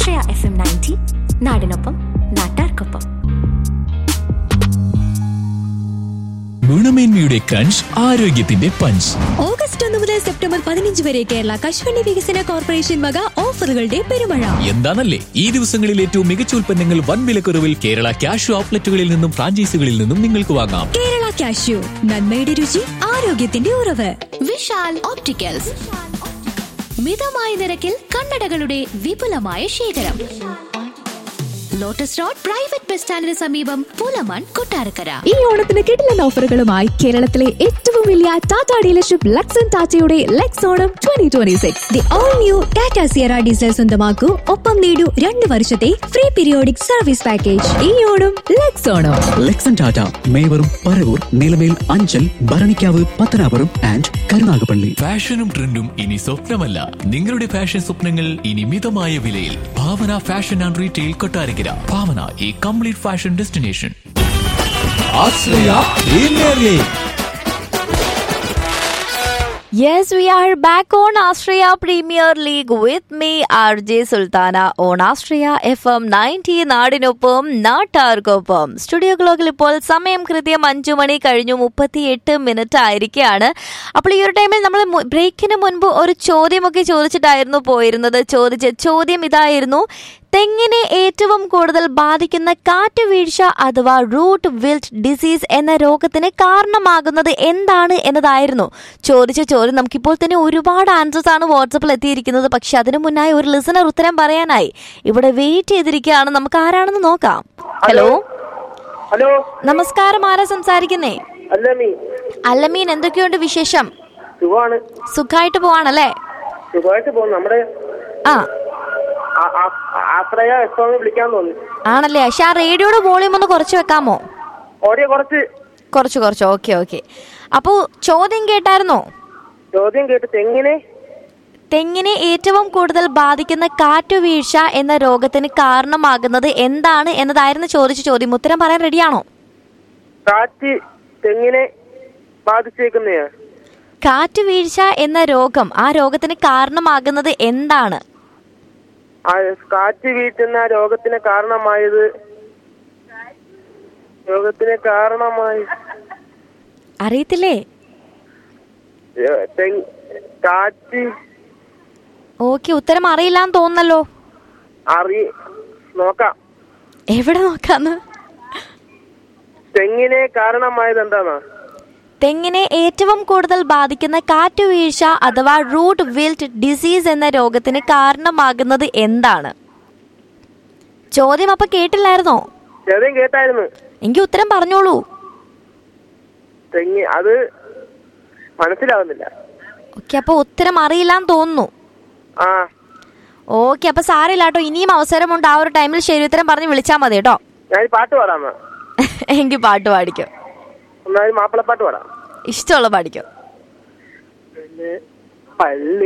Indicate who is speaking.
Speaker 1: ആശ്രയ F M ninety നാടിനൊപ്പം നാട്ടാർക്കൊപ്പം
Speaker 2: ഗുണമേന്മയുടെ ക്രഞ്ച് ആരോഗ്യത്തിന്റെ പഞ്ച്
Speaker 3: ഓഗസ്റ്റ് ഒന്ന് മുതൽ സെപ്റ്റംബർ പതിനഞ്ച് വരെ കേരള കശുവണ്ടി വികസന കോർപ്പറേഷൻ വക ഓഫറുകളുടെ പെരുമഴ
Speaker 2: എന്താണല്ലേ ഈ ദിവസങ്ങളിൽ ഏറ്റവും മികച്ച ഉൽപ്പന്നങ്ങൾ വൻ വിലക്കുറവിൽ കേരള ക്യാഷ് ഔട്ട്ലെറ്റുകളിൽ നിന്നും ഫ്രാഞ്ചൈസികളിൽ നിന്നും നിങ്ങൾക്ക് വാങ്ങാം
Speaker 3: കേരള കാഷ്യൂ നന്മയുടെ രുചി ആരോഗ്യത്തിന്റെ ഉറവ്
Speaker 4: വിശാൽ ഓപ്റ്റിക്കൽസ് മിതമായ നിരക്കിൽ കണ്ണടകളുടെ വിപുലമായ ശേഖരം ലോട്ടസ് റോഡ് പ്രൈവറ്റ് ബസ് സ്റ്റാൻഡിന് സമീപം പുലമൺ കൊട്ടാരക്കര
Speaker 3: ഈ ഓണത്തിന് കിടിലൻ ഓഫറുകളുമായി കേരളത്തിലെ ഏറ്റവും വലിയ ടാറ്റ ഡീലർഷിപ്പ് ലക്സൺ ടാറ്റയുടെ Lex Onam twenty twenty six the all new Tata Sierra diesel സ്വന്തമാക്കൂ ഒപ്പം നേടൂ രണ്ട് വർഷത്തെ ഫ്രീ പീരിയോഡിക് സർവീസ് പാക്കേജ് ഈ Onam Lex Onam
Speaker 5: Luxon Tata മേവറും പരവൂർ നിലമേൽ അഞ്ചൽ ഭരണിക്കാവ് പത്തനാപുരം ആൻഡ് കരുനാഗപ്പള്ളി
Speaker 2: ഫാഷനും ട്രെൻഡും ഇനി സ്വപ്നമല്ല നിങ്ങളുടെ ഫാഷൻ സ്വപ്നങ്ങൾ ഇനി മിതമായ വിലയിൽ Bhavana fashion and retail Kottarakkara Bhavana ഈ complete fashion destination
Speaker 6: Yes, we are back on Australia Premier League with me, RJ Sultana, on Australia FM 90 നാടിനൊപ്പം നാട്ടാർക്കൊപ്പം സ്റ്റുഡിയോ ക്ലോക്കിൽ ഇപ്പോൾ സമയം കൃത്യം അഞ്ചു മണി കഴിഞ്ഞു മുപ്പത്തിയെട്ട് മിനിറ്റ് ആയിരിക്കുകയാണ് അപ്പോൾ ഈ ഒരു ടൈമിൽ നമ്മൾ ബ്രേക്കിന് മുൻപ് ഒരു ചോദ്യമൊക്കെ ചോദിച്ചിട്ടായിരുന്നു പോയിരുന്നത് ചോദിച്ച ചോദ്യം ഇതായിരുന്നു തെങ്ങിനെ ഏറ്റവും കൂടുതൽ ബാധിക്കുന്ന കാറ്റുവീഴ്ച അഥവാ റൂട്ട് വിൽറ്റ് ഡിസീസ് എന്ന രോഗത്തിന് കാരണമാകുന്നത് എന്താണ് എന്നതായിരുന്നു ചോദിച്ച ചോദ്യം നമുക്കിപ്പോൾ തന്നെ ഒരുപാട് ആൻസേഴ്സ് ആണ് വാട്സപ്പിൽ എത്തിയിരിക്കുന്നത് പക്ഷെ അതിനു മുന്നായി ഒരു ലിസണർ ഉത്തരം പറയാനായി ഇവിടെ വെയിറ്റ് ചെയ്തിരിക്കുകയാണ് നമുക്ക് ആരാണെന്ന് നോക്കാം ഹലോ
Speaker 7: ഹലോ
Speaker 6: നമസ്കാരം ആരാ സംസാരിക്കുന്നേ
Speaker 7: അല്ല മീ
Speaker 6: അല്ലമീൻ എന്തൊക്കെയുണ്ട് വിശേഷം
Speaker 7: സുഖമാണ്
Speaker 6: സുഖമായിട്ട് പോവാണല്ലേ
Speaker 7: സുഖമായിട്ട് പോകുന്നു നമ്മുടെ
Speaker 6: ആ
Speaker 7: ആ- ആ- ആശ്രയ എക്സോന്ന് വിളിക്കാൻ തോന്നി
Speaker 6: ആണല്ലേ പക്ഷെ ആ റേഡിയോയുടെ വോളിയം ഒന്ന് കുറച്ച് വെക്കാമോ
Speaker 7: ഓടിയ കുറച്ച്
Speaker 6: കുറച്ച് കുറച്ച് ഓക്കെ ഓക്കെ അപ്പോൾ ചോദ്യം കേട്ടായിരുന്നോ
Speaker 7: ചോദ്യം കേട്ട് തെങ്ങിനെ
Speaker 6: തെങ്ങിനെ ഏറ്റവും കൂടുതൽ ബാധിക്കുന്ന കാറ്റുവീഴ്ച എന്ന രോഗത്തിന് കാരണമാകുന്നത് എന്താണ് എന്നതായിരുന്നു ചോദിച്ച ചോദ്യം ഉത്തരം പറയാൻ റെഡിയാണോ
Speaker 7: കാറ്റ് തെങ്ങിനെ ബാധിച്ചേക്കുന്നയാ
Speaker 6: കാറ്റുവീഴ്ച എന്ന രോഗം ആ രോഗത്തിന് കാരണമാകുന്നത് എന്താണ്
Speaker 7: ആ കാറ്റ് വീട്ടുന്ന ആ രോഗത്തിന് കാരണമായത് രോഗത്തിന് കാരണമായി
Speaker 6: അറിയത്തില്ലേ
Speaker 7: ഏ, തെങ്- കാറ്റ്
Speaker 6: ഓക്കെ ഉത്തരം അറിയില്ലാന്ന് തോന്നല്ലോ
Speaker 7: അറി നോക്കാം
Speaker 6: എവിടെ നോക്കാന്ന്
Speaker 7: തെങ്ങിനെ കാരണമായത് എന്താണോ
Speaker 6: തെങ്ങിനെ ഏറ്റവും കൂടുതൽ ബാധിക്കുന്ന കാറ്റുവീഴ്ച അഥവാ റൂട്ട് വിൽറ്റ് ഡിസീസ് എന്ന രോഗത്തിന് കാരണമാകുന്നത് എന്താണ് ചോദ്യം അപ്പൊ കേട്ടില്ലായിരുന്നോ
Speaker 7: ചോദ്യം കേട്ടായിരുന്നു
Speaker 6: എങ്കിൽ ഉത്തരം പറഞ്ഞോളൂ
Speaker 7: തെങ്ങി അത് മനസ്സിലാവുന്നില്ല
Speaker 6: ഓക്കെ അപ്പൊ ഉത്തരം അറിയില്ലാന്ന് തോന്നുന്നു
Speaker 7: ആ
Speaker 6: ഓക്കെ അപ്പൊ സാറില്ല കേട്ടോ ഇനിയും അവസരമുണ്ട് ആ ഒരു ടൈമിൽ ശരി ഉത്തരം പറഞ്ഞ് വിളിച്ചാൽ മതി കേട്ടോ
Speaker 7: ഞാൻ പാട്ട് പാടാമോ
Speaker 6: എങ്കിൽ പാട്ട് പാടിക്കോ
Speaker 7: ഒന്നാമത് മാപ്പിളപ്പാട്ട് പാടാം
Speaker 6: ഇഷ്ടമുള്ള പാടിക്കോ
Speaker 7: പള്ളി